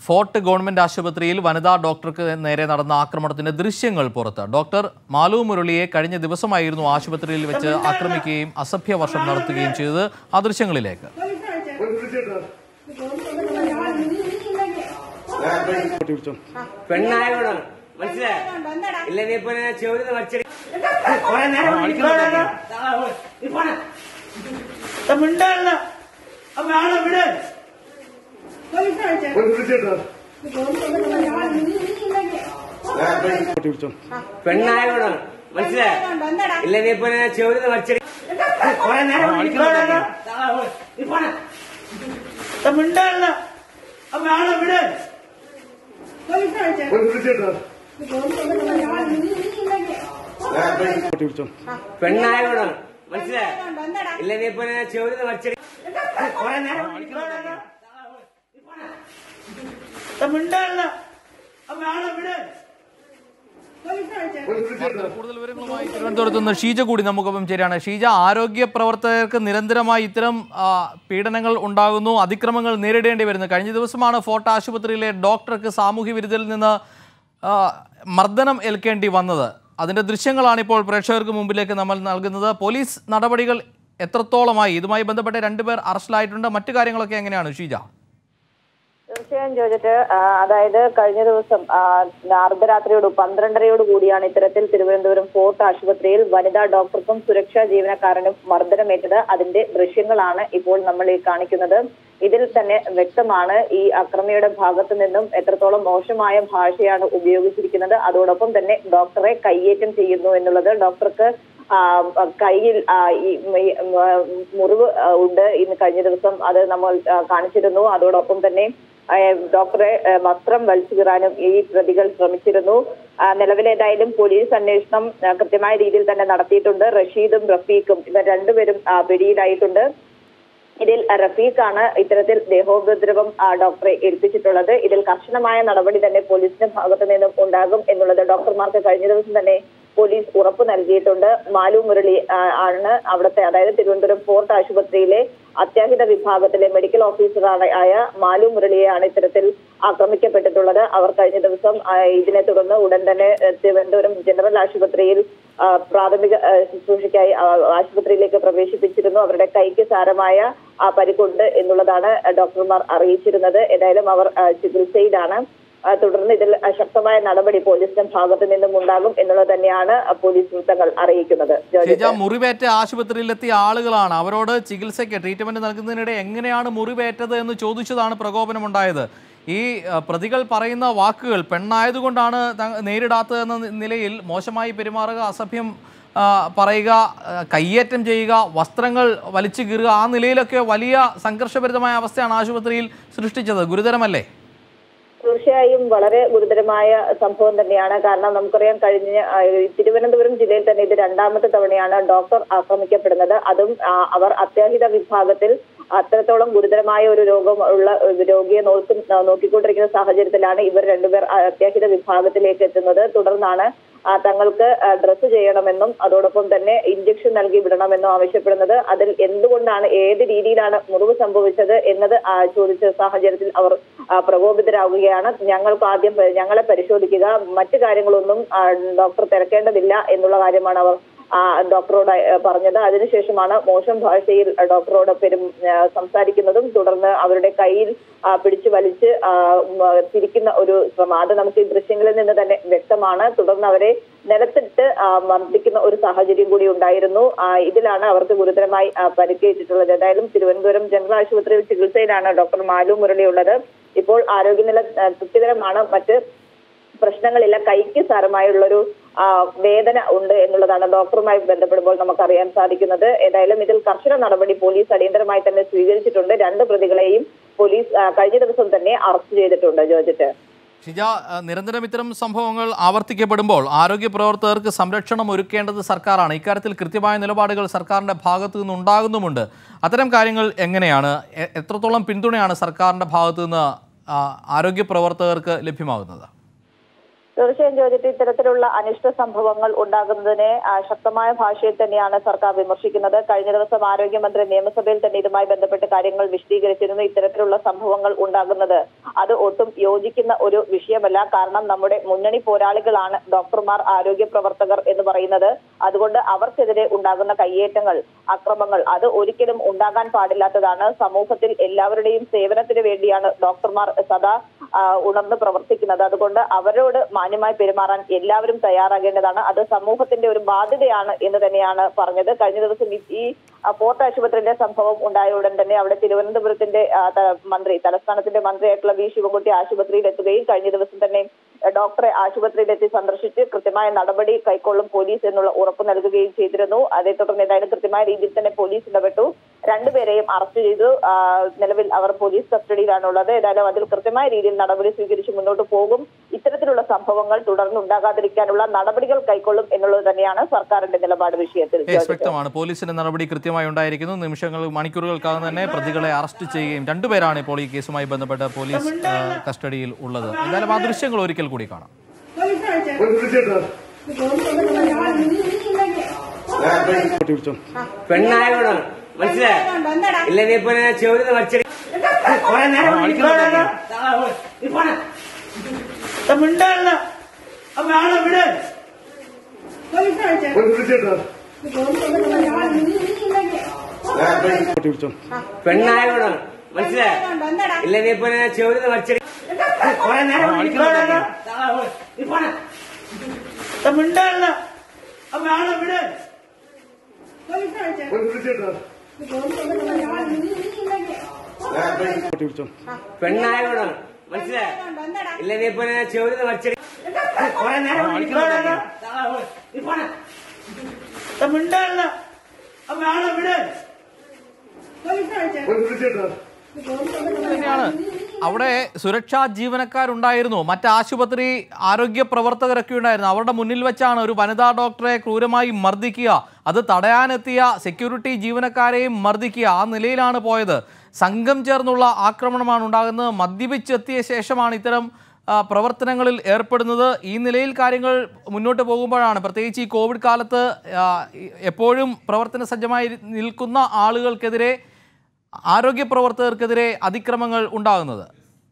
Fort government ആശുപത്രിയിൽ വനിതാ ഡോക്ടർക്ക് നേരെ നടന്ന ആക്രമണത്തിന്റെ ദൃശ്യങ്ങൾ പുറത്ത് ഡോക്ടർ മാലു മുരളിയെ കഴിഞ്ഞ ദിവസമായിരുന്നു ആശുപത്രിയിൽ വെച്ച് ആക്രമിക്കുകയും അസഭ്യവർഷം നടത്തുകയും ചെയ്തത് ആ ദൃശ്യങ്ങളിലേക്ക് പെണ്ണായോടാണ് മനസ്സിലായോ ഇല്ല നീ ഇപ്പൊ ചെവിടുന്ന് മരിച്ചടി മിണ്ടല്ല വേണം വിട് പെണ്ണായോടാണ് മനസ്സിലായോ ഇല്ല നീ ഇപ്പൊ ചെവിടുന്ന് മരിച്ചടി മിണ്ടല്ല വേണം വിട് പെണ്ണായോടാണ് മനസ്സിലായോ ഇല്ല നീ ഇപ്പൊ ചെവിടുന്ന് മരിച്ചടി മിണ്ടല്ല വേണം വിട് കൂടുതൽ വിവരങ്ങളുമായി തിരുവനന്തപുരത്ത് നിന്ന് ഷീജ കൂടി നമുക്കൊപ്പം ചേരാണ് ഷീജ ആരോഗ്യ പ്രവർത്തകർക്ക് നിരന്തരമായി ഇത്തരം ആ, പീഡനങ്ങൾ ഉണ്ടാകുന്നു അതിക്രമങ്ങൾ നേരിടേണ്ടി വരുന്നു കഴിഞ്ഞ ദിവസമാണ് ഫോർട്ട് ആശുപത്രിയിലെ ഡോക്ടർക്ക് സാമൂഹ്യ വിരുദ്ധരിൽ നിന്ന് ആ, മർദ്ദനം ഏൽക്കേണ്ടി വന്നത് അതിന്റെ ദൃശ്യങ്ങളാണ് ഇപ്പോൾ പ്രേക്ഷകർക്ക് മുമ്പിലേക്ക് നമ്മൾ നൽകുന്നത് പോലീസ് നടപടികൾ എത്രത്തോളമായി ഇതുമായി ബന്ധപ്പെട്ട് രണ്ടുപേർ അറസ്റ്റിലായിട്ടുണ്ട് മറ്റു കാര്യങ്ങളൊക്കെ എങ്ങനെയാണ് ഷീജ തീർച്ചയായും ചോദിച്ചിട്ട് അതായത് കഴിഞ്ഞ ദിവസം ആ, അർദ്ധരാത്രിയോട് പന്ത്രണ്ടരയോട് കൂടിയാണ് ഇത്തരത്തിൽ തിരുവനന്തപുരം ഫോർട്ട് ആശുപത്രിയിൽ വനിതാ ഡോക്ടർക്കും സുരക്ഷാ ജീവനക്കാരനും മർദ്ദനമേറ്റത് അതിന്റെ ദൃശ്യങ്ങളാണ് ഇപ്പോൾ നമ്മൾ ഈ കാണിക്കുന്നത് ഇതിൽ തന്നെ വ്യക്തമാണ് ഈ അക്രമിയുടെ ഭാഗത്തു നിന്നും എത്രത്തോളം മോശമായ ഭാഷയാണ് ഉപയോഗിച്ചിരിക്കുന്നത് അതോടൊപ്പം തന്നെ ഡോക്ടറെ കയ്യേറ്റം ചെയ്യുന്നു എന്നുള്ളത് ഡോക്ടർക്ക് ആ, കയ്യിൽ ആ, ഈ ഈ, ആ, മുറിവ് ആ, ഉണ്ട് ഇന്ന് കഴിഞ്ഞ ദിവസം അത് നമ്മൾ ആ, കാണിച്ചിരുന്നു അതോടൊപ്പം തന്നെ ആ, ഡോക്ടറെ ആ, വസ്ത്രം വലിച്ചു കീറാനും ഈ പ്രതികൾ ശ്രമിച്ചിരുന്നു ആ, നിലവിലേതായാലും പോലീസ് അന്വേഷണം ആ, കൃത്യമായ രീതിയിൽ തന്നെ നടത്തിയിട്ടുണ്ട് റഷീദും റഫീഖും ഇവർ രണ്ടുപേരും ആ, പിടിയിലായിട്ടുണ്ട് ഇതിൽ റഫീഖാണ് ഇത്തരത്തിൽ ദേഹോപദ്രവം ആ, ഡോക്ടറെ ഏൽപ്പിച്ചിട്ടുള്ളത് ഇതിൽ കർശനമായ നടപടി തന്നെ പോലീസിന്റെ ഭാഗത്തു നിന്നും ഉണ്ടാകും എന്നുള്ളത് ഡോക്ടർമാർക്ക് കഴിഞ്ഞ ദിവസം തന്നെ പോലീസ് ഉറപ്പ് നൽകിയിട്ടുണ്ട് മാലു മുരളി ആ, ആണ് അവിടുത്തെ അതായത് തിരുവനന്തപുരം ഫോർട്ട് ആശുപത്രിയിലെ അത്യാഹിത വിഭാഗത്തിലെ മെഡിക്കൽ ഓഫീസറായ ആയ മാലു മുരളിയെയാണ് ഇത്തരത്തിൽ ആക്രമിക്കപ്പെട്ടിട്ടുള്ളത് അവർ കഴിഞ്ഞ ദിവസം ആ, ഇതിനെ തുടർന്ന് ഉടൻ തന്നെ ഏ, തിരുവനന്തപുരം ജനറൽ ആശുപത്രിയിൽ ആ, പ്രാഥമിക ആ, ശുശ്രൂഷയ്ക്കായി ആ, ആശുപത്രിയിലേക്ക് പ്രവേശിപ്പിച്ചിരുന്നു അവരുടെ കൈക്ക് സാരമായ ആ, പരിക്കുണ്ട് എന്നുള്ളതാണ് ഡോക്ടർമാർ അറിയിച്ചിരുന്നത് ഏതായാലും അവർ ആ, ചികിത്സയിലാണ് ആ, തുടർന്ന് ഇതിൽ ആ, ശക്തമായ നടപടി പോലീസിന്റെ ഭാഗത്തു നിന്നും ഉണ്ടാകും എന്നുള്ളത് തന്നെയാണ് ആ, പോലീസ് വൃത്തങ്ങൾ അറിയിക്കുന്നത് ഷീജ ജോർജ്. മുറിവേറ്റ ആശുപത്രിയിലെത്തിയ ആളുകളാണ് അവരോട് ചികിത്സയ്ക്ക് ട്രീറ്റ്മെന്റ് നൽകുന്നതിനിടെ എങ്ങനെയാണ് മുറിവേറ്റത് എന്ന് ചോദിച്ചതാണ് പ്രകോപനമുണ്ടായത് ഈ അഹ്, പ്രതികൾ പറയുന്ന വാക്കുകൾ പെണ്ണായതുകൊണ്ടാണ് ത- നേരിടാത്തതെന്ന നി- നിലയിൽ മോശമായി പെരുമാറുക അസഭ്യം ആ, പറയുക ആ, കയ്യേറ്റം ചെയ്യുക വസ്ത്രങ്ങൾ വലിച്ചു കീറുക ആ നിലയിലൊക്കെ വലിയ സംഘർഷഭരിതമായ അവസ്ഥയാണ് ആശുപത്രിയിൽ സൃഷ്ടിച്ചത് ഗുരുതരമല്ലേ തീർച്ചയായും വളരെ ഗുരുതരമായ സംഭവം തന്നെയാണ് കാരണം നമുക്കറിയാം കഴിഞ്ഞ ആ, തിരുവനന്തപുരം ജില്ലയിൽ തന്നെ ഇത് രണ്ടാമത്തെ തവണയാണ് ഡോക്ടർ ആക്രമിക്കപ്പെടുന്നത് അതും ആ, അവർ അത്യാഹിത വിഭാഗത്തിൽ അത്രത്തോളം ഗുരുതരമായ ഒരു രോഗം ഉള്ള ഒരു രോഗിയെ നോക്കും നോക്കിക്കൊണ്ടിരിക്കുന്ന സാഹചര്യത്തിലാണ് ഇവർ രണ്ടുപേർ ആ അത്യാഹിത വിഭാഗത്തിലേക്ക് എത്തുന്നത് തുടർന്നാണ് ആ, തങ്ങൾക്ക് ഡ്രസ്സ് ചെയ്യണമെന്നും അതോടൊപ്പം തന്നെ ഇഞ്ചക്ഷൻ നൽകി വിടണമെന്നും ആവശ്യപ്പെടുന്നത് അതിൽ എന്തുകൊണ്ടാണ് ഏത് രീതിയിലാണ് മുറിവ് സംഭവിച്ചത് എന്നത് ആ, ചോദിച്ച സാഹചര്യത്തിൽ അവർ ആ, പ്രകോപിതരാകുകയാണ് ഞങ്ങൾക്ക് ആദ്യം പ- ഞങ്ങളെ പരിശോധിക്കുക മറ്റു കാര്യങ്ങളൊന്നും ആ, ഡോക്ടർ തിരക്കേണ്ടതില്ല എന്നുള്ള കാര്യമാണ് അവർ ആ, ഡോക്ടറോട് ആ, പറഞ്ഞത് അതിനുശേഷമാണ് മോശം ഭാഷയിൽ ഡോക്ടറോട് പെരും ആ, സംസാരിക്കുന്നതും തുടർന്ന് അവരുടെ കയ്യിൽ ആ, പിടിച്ചു വലിച്ച് ആ, ഉം, ആ, തിരിക്കുന്ന ഒരു ശ്രമം അത് നമുക്ക് ഈ ദൃശ്യങ്ങളിൽ നിന്ന് തന്നെ വ്യക്തമാണ് തുടർന്ന് അവരെ നിലത്തിട്ട് ആ, മർദ്ദിക്കുന്ന ഒരു സാഹചര്യം കൂടി ഉണ്ടായിരുന്നു ആ, ഇതിലാണ് അവർക്ക് ഗുരുതരമായി ആ, പരിക്കേറ്റിട്ടുള്ളത് ഏതായാലും തിരുവനന്തപുരം ജനറൽ ആശുപത്രിയിൽ ചികിത്സയിലാണ് ഡോക്ടർ മാലു മുരളി ഉള്ളത് ഇപ്പോൾ ആരോഗ്യനില ആ, തൃപ്തികരമാണ് മറ്റ് പ്രശ്നങ്ങളില്ല കൈക്ക് സാരമായുള്ളൊരു ആ, വേദന ഉണ്ട് എന്നുള്ളതാണ് ഡോക്ടറുമായി ബന്ധപ്പെടുമ്പോൾ നമുക്ക് അറിയാൻ സാധിക്കുന്നത് ഏതായാലും ഇതിൽ കർശന നടപടി പോലീസ് അടിയന്തരമായി തന്നെ സ്വീകരിച്ചിട്ടുണ്ട് രണ്ട് പ്രതികളെയും പോലീസ് ആ, കഴിഞ്ഞ ദിവസം തന്നെ അറസ്റ്റ് ചെയ്തിട്ടുണ്ട് ജോർജറ്റ് ഷിജ അഹ് നിരന്തരം ഇത്തരം സംഭവങ്ങൾ ആവർത്തിക്കപ്പെടുമ്പോൾ ആരോഗ്യ പ്രവർത്തകർക്ക് സംരക്ഷണം ഒരുക്കേണ്ടത് സർക്കാരാണ് ഇക്കാര്യത്തിൽ കൃത്യമായ നിലപാടുകൾ സർക്കാരിൻ്റെ ഭാഗത്തു നിന്ന് ഉണ്ടാകുന്നുമുണ്ട് അത്തരം കാര്യങ്ങൾ എങ്ങനെയാണ് എ- എത്രത്തോളം പിന്തുണയാണ് സർക്കാരിൻ്റെ ഭാഗത്തു നിന്ന് ആ, ആരോഗ്യ പ്രവർത്തകർക്ക് ലഭ്യമാകുന്നത് തീർച്ചയായും ചോദിച്ചിട്ട് ഇത്തരത്തിലുള്ള അനിഷ്ട സംഭവങ്ങൾ ഉണ്ടാകുന്നതിനെ ആ, ശക്തമായ ഭാഷയിൽ തന്നെയാണ് സർക്കാർ വിമർശിക്കുന്നത് കഴിഞ്ഞ ദിവസം ആരോഗ്യമന്ത്രി നിയമസഭയിൽ തന്നെ ഇതുമായി ബന്ധപ്പെട്ട് കാര്യങ്ങൾ വിശദീകരിച്ചിരുന്നു ഇത്തരത്തിലുള്ള സംഭവങ്ങൾ ഉണ്ടാകുന്നത് അത് ഒട്ടും യോജിക്കുന്ന ഒരു വിഷയമല്ല കാരണം നമ്മുടെ മുന്നണി പോരാളികളാണ് ഡോക്ടർമാർ ആരോഗ്യ പ്രവർത്തകർ എന്ന് പറയുന്നത് അതുകൊണ്ട് അവർക്കെതിരെ ഉണ്ടാകുന്ന കയ്യേറ്റങ്ങൾ അക്രമങ്ങൾ അത് ഒരിക്കലും ഉണ്ടാകാൻ പാടില്ലാത്തതാണ് സമൂഹത്തിൽ എല്ലാവരുടെയും സേവനത്തിന് വേണ്ടിയാണ് ഡോക്ടർമാർ സദാ ആ, ഉണർന്ന് പ്രവർത്തിക്കുന്നത് അതുകൊണ്ട് അവരോട് മാന്യമായി പെരുമാറാൻ എല്ലാവരും തയ്യാറാകേണ്ടതാണ് അത് സമൂഹത്തിന്റെ ഒരു ബാധ്യതയാണ് എന്ന് തന്നെയാണ് പറഞ്ഞത് കഴിഞ്ഞ ദിവസം ഈ- ഈ ആ, പോർട്ട് ആശുപത്രിയിലെ സംഭവം ഉണ്ടായ ഉടൻ തന്നെ അവിടെ തിരുവനന്തപുരത്തിന്റെ ആ, ത- മന്ത്രി തലസ്ഥാനത്തിന്റെ മന്ത്രിയായിട്ടുള്ള വി ശിവൻകുട്ടി ആശുപത്രിയിൽ എത്തുകയും കഴിഞ്ഞ ദിവസം തന്നെ ആ, ഡോക്ടറെ ആശുപത്രിയിലെത്തി സന്ദർശിച്ച് കൃത്യമായ നടപടി കൈക്കൊള്ളും പോലീസ് എന്നുള്ള ഉറപ്പ് നൽകുകയും ചെയ്തിരുന്നു അതേ തുടർന്ന് ഏതായാലും കൃത്യമായ രീതിയിൽ തന്നെ പോലീസ് ഇടപെട്ടു രണ്ടുപേരെയും അറസ്റ്റ് ചെയ്തു ആ, നിലവിൽ അവർ പോലീസ് കസ്റ്റഡിയിലാണുള്ളത് ഏതായാലും അതിൽ കൃത്യമായ രീതിയിൽ നടപടി സ്വീകരിച്ച് മുന്നോട്ട് പോകും ഇത്തരത്തിലുള്ള സംഭവങ്ങൾ തുടർന്നുണ്ടാകാതിരിക്കാനുള്ള നടപടികൾ കൈക്കൊള്ളും എന്നുള്ളത് തന്നെയാണ് സർക്കാരിന്റെ നിലപാട് വിഷയത്തിൽ യെസ് വ്യക്തമാണ് പോലീസിന്റെ നടപടി കൃത്യമായി ഉണ്ടായിരിക്കുന്നു നിമിഷങ്ങൾ മണിക്കൂറുകൾക്കകം തന്നെ പ്രതികളെ അറസ്റ്റ് ചെയ്യുകയും രണ്ടുപേരാണ് ഇപ്പോൾ ഈ കേസുമായി ബന്ധപ്പെട്ട് പോലീസ് ആ, കസ്റ്റഡിയിൽ ഉള്ളത് എന്തായാലും ആ ദൃശ്യങ്ങൾ ഒരിക്കൽ കൂടി കാണാം പെണ്ണായോടാണ് മനസ്സിലായോ ഇല്ല നീ ഇപ്പൊ ചെവിടുന്ന് വലിച്ചടി കുറെ നേരം വിളിക്കുന്നുണ്ടായിരുന്നു. മിണ്ടല്ല അമ്മ ആളെ വിട് പെണ്ണായോടാണ് മനസ്സിലായോ ഇല്ല നീ ഇപ്പൊ ചെവിടുന്ന് വലിച്ചടി കുറെ നേരം വിളിക്കുന്നുണ്ടായിരുന്നു. മിണ്ടല്ല അമ്മ ആളെ വിട് പെണ്ണായോടാണ് മനസ്സിലായോ ഇല്ല നീ ഇപ്പൊ ചെവിടുന്ന് വലിച്ചടി കുറെ നേരം വിളിക്കുന്നുണ്ടായിരുന്നു. മിണ്ടല്ല അമ്മ ആളെ വിട് തന്നെയാണ് അവിടെ സുരക്ഷാ ജീവനക്കാരുണ്ടായിരുന്നു മറ്റ് ആശുപത്രി ആരോഗ്യ പ്രവർത്തകരൊക്കെ ഉണ്ടായിരുന്നു അവരുടെ മുന്നിൽ വെച്ചാണ് ഒരു വനിതാ ഡോക്ടറെ ക്രൂരമായി മർദ്ദിക്കുക അത് തടയാനെത്തിയ സെക്യൂരിറ്റി ജീവനക്കാരെയും മർദ്ദിക്കുക ആ നിലയിലാണ് പോയത് സംഘം ചേർന്നുള്ള ആക്രമണമാണ് ഉണ്ടാകുന്നത് മദ്യപിച്ചെത്തിയ ശേഷമാണ് ഇത്തരം ആ, പ്രവർത്തനങ്ങളിൽ ഏർപ്പെടുന്നത് ഈ നിലയിൽ കാര്യങ്ങൾ മുന്നോട്ട് പോകുമ്പോഴാണ് പ്രത്യേകിച്ച് ഈ കോവിഡ് കാലത്ത് ആ, ഈ- എപ്പോഴും പ്രവർത്തന സജ്ജമായി നിൽക്കുന്ന ആളുകൾക്കെതിരെ ആരോഗ്യ പ്രവർത്തകർക്കെതിരെ അതിക്രമങ്ങൾ ഉണ്ടാകുന്നത്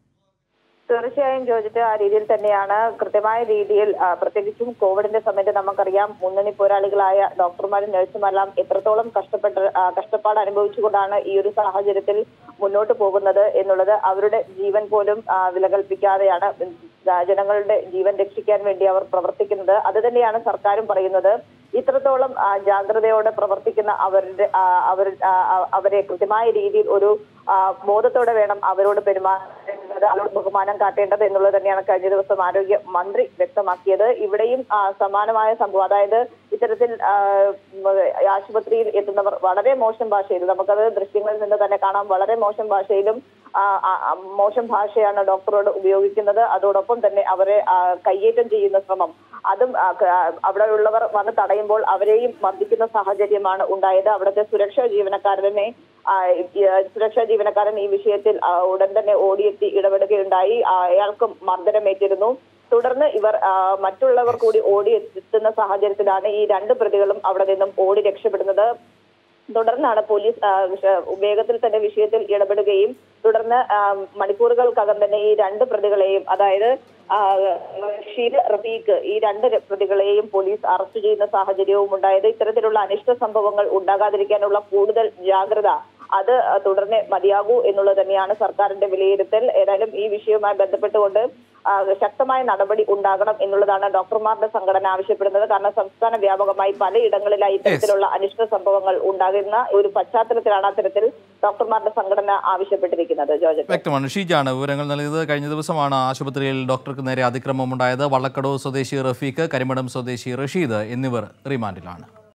തീർച്ചയായും ചോദിച്ചിട്ട് ആ രീതിയിൽ തന്നെയാണ് കൃത്യമായ രീതിയിൽ ആ, പ്രത്യേകിച്ചും കോവിഡിന്റെ സമയത്ത് നമുക്കറിയാം മുന്നണി പോരാളികളായ ഡോക്ടർമാരും നഴ്സുമാരെല്ലാം എത്രത്തോളം കഷ്ടപ്പെട്ട് ആ, കഷ്ടപ്പാട് അനുഭവിച്ചുകൊണ്ടാണ് ഈ ഒരു സാഹചര്യത്തിൽ മുന്നോട്ട് പോകുന്നത് എന്നുള്ളത് അവരുടെ ജീവൻ പോലും ആ, വില കൽപ്പിക്കാതെയാണ് ആ, ജനങ്ങളുടെ ജീവൻ രക്ഷിക്കാൻ വേണ്ടി അവർ പ്രവർത്തിക്കുന്നത് അത് തന്നെയാണ് സർക്കാരും പറയുന്നത് ഇത്രത്തോളം ആ, ജാഗ്രതയോടെ പ്രവർത്തിക്കുന്ന അവരുടെ ആ, അവർ ആ, ആ, അവരെ കൃത്യമായ രീതിയിൽ ഒരു ആ, ബോധത്തോടെ വേണം അവരോട് പെരുമാറേണ്ടത് അവരോട് ബഹുമാനം കാട്ടേണ്ടത് എന്നുള്ളത് തന്നെയാണ് കഴിഞ്ഞ ദിവസം ആരോഗ്യ മന്ത്രി വ്യക്തമാക്കിയത് ഇവിടെയും ആ, സമാനമായ സംഭവം അതായത് ഇത്തരത്തിൽ ആ, ഉം, ആശുപത്രിയിൽ എത്തുന്നവർ വളരെ മോശം ഭാഷയിൽ നമുക്കത് ദൃശ്യങ്ങളിൽ നിന്ന് തന്നെ കാണാം വളരെ മോശം ഭാഷയിലും ആ, ആ, ആ, മോശം ഭാഷയാണ് ഡോക്ടറോട് ഉപയോഗിക്കുന്നത് അതോടൊപ്പം തന്നെ അവരെ ആ, കയ്യേറ്റം ചെയ്യുന്ന ശ്രമം അതും ആ, ക- ആ, അവിടെയുള്ളവർ വന്ന് തടയുമ്പോൾ അവരെയും മർദ്ദിക്കുന്ന സാഹചര്യമാണ് ഉണ്ടായത് അവിടുത്തെ സുരക്ഷാ ജീവനക്കാരനെ ആ, ഈ, ആ, സുരക്ഷാ ജീവനക്കാരൻ ഈ വിഷയത്തിൽ ആ, ഉടൻ തന്നെ ഓടിയെത്തി ഇടപെടുകയുണ്ടായി ആ, അയാൾക്കും മർദ്ദനമേറ്റിരുന്നു തുടർന്ന് ഇവർ ആ, മറ്റുള്ളവർ കൂടി ഓടി എത്തുന്ന സാഹചര്യത്തിലാണ് ഈ രണ്ട് പ്രതികളും അവിടെ നിന്നും ഓടി രക്ഷപ്പെടുന്നത് തുടർന്നാണ് പോലീസ് ആ, വിഷ- വേഗത്തിൽ തന്നെ വിഷയത്തിൽ ഇടപെടുകയും തുടർന്ന് ആ, മണിക്കൂറുകൾക്കകം തന്നെ ഈ രണ്ട് പ്രതികളെയും അതായത് ആ, ഷീല റഫീഖ് ഈ രണ്ട് പ്രതികളെയും പോലീസ് അറസ്റ്റ് ചെയ്യുന്ന സാഹചര്യവും ഉണ്ടായത് ഇത്തരത്തിലുള്ള അനിഷ്ട സംഭവങ്ങൾ ഉണ്ടാകാതിരിക്കാനുള്ള കൂടുതൽ ജാഗ്രത അത് ആ, തുടർന്ന് മതിയാകൂ എന്നുള്ളത് തന്നെയാണ് സർക്കാരിന്റെ വിലയിരുത്തൽ ഏതായാലും ഈ വിഷയവുമായി ബന്ധപ്പെട്ടുകൊണ്ട് ആ, ശക്തമായ നടപടി ഉണ്ടാകണം എന്നുള്ളതാണ് ഡോക്ടർമാരുടെ സംഘടന ആവശ്യപ്പെടുന്നത് കാരണം സംസ്ഥാന വ്യാപകമായി പലയിടങ്ങളിലായി ഇത്തരത്തിലുള്ള അനിഷ്ട സംഭവങ്ങൾ ഉണ്ടാകുന്ന ഒരു പശ്ചാത്തലത്തിലാണ് അത്തരത്തിൽ ഡോക്ടർമാരുടെ സംഘടന ആവശ്യപ്പെട്ടിരിക്കുന്നത് ജോജൻ വ്യക്തമാണ് ഷീജാണ് വിവരങ്ങൾ നൽകിയത് കഴിഞ്ഞ ദിവസമാണ് ആശുപത്രിയിൽ ഡോക്ടർക്ക് നേരെ അതിക്രമം ഉണ്ടായത് വള്ളക്കടവ് സ്വദേശി റഫീഖ് കരിമടം സ്വദേശി റഷീദ് എന്നിവർ റിമാൻഡിലാണ്